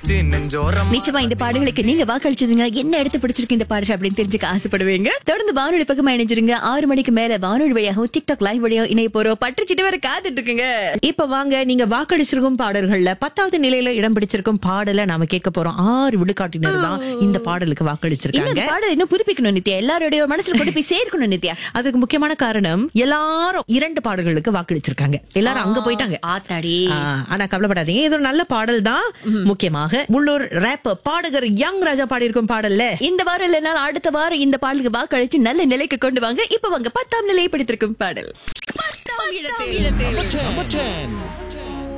வச்சு நெஞ்சோரம் நிச்சயமா இந்த பாடல்களுக்கு நீங்க வாக்களிச்சதுங்க என்ன எடுத்து பிடிச்சிருக்கு இந்த பாடல் அப்படின்னு தெரிஞ்சுக்க ஆசைப்படுவீங்க தொடர்ந்து வானொலி பக்கமா இணைஞ்சிருங்க ஆறு மணிக்கு மேல வானொலி வழியாகவும் டிக்டாக் லைவ் வழியாகவும் இணைய போறோம் பற்றுச்சிட்டு வர காத்துட்டு இருக்குங்க இப்ப வாங்க நீங்க வாக்களிச்சிருக்கும் பாடல்கள்ல பத்தாவது நிலையில இடம் பிடிச்சிருக்கும் பாடலை நாம கேட்க போறோம் ஆறு விழுக்காட்டினர் தான் இந்த பாடலுக்கு இன்னும் வாக்களிச்சிருக்காங்க இந்த பாடல் இன்னும் புதுப்பிக்கணும் நித்யா எல்லாருடைய மனசுல கொண்டு போய் சேர்க்கணும் நித்யா அதுக்கு முக்கியமான காரணம் எல்லாரும் இரண்டு பாடல்களுக்கு வாக்களிச்சிருக்காங்க எல்லாரும் அங்க போயிட்டாங்க ஆத்தாடி ஆ, ஆனா கவலைப்படாதீங்க இது ஒரு நல்ல பாடல் தான் முக்கியமாக உள்ளூர் ரேப்பர் பாடகர் யங் ராஜா பாடியிருக்கும் பாடல்ல இந்த வாரம் இல்லைனாலும் அடுத்த வாரம் இந்த பாடலுக்கு வாக்களிச்சு நல்ல நிலைக்கு கொண்டு வாங்க இப்ப வாங்க பத்தாம் நிலையை பிடித்திருக்கும் பாடல் Number 10.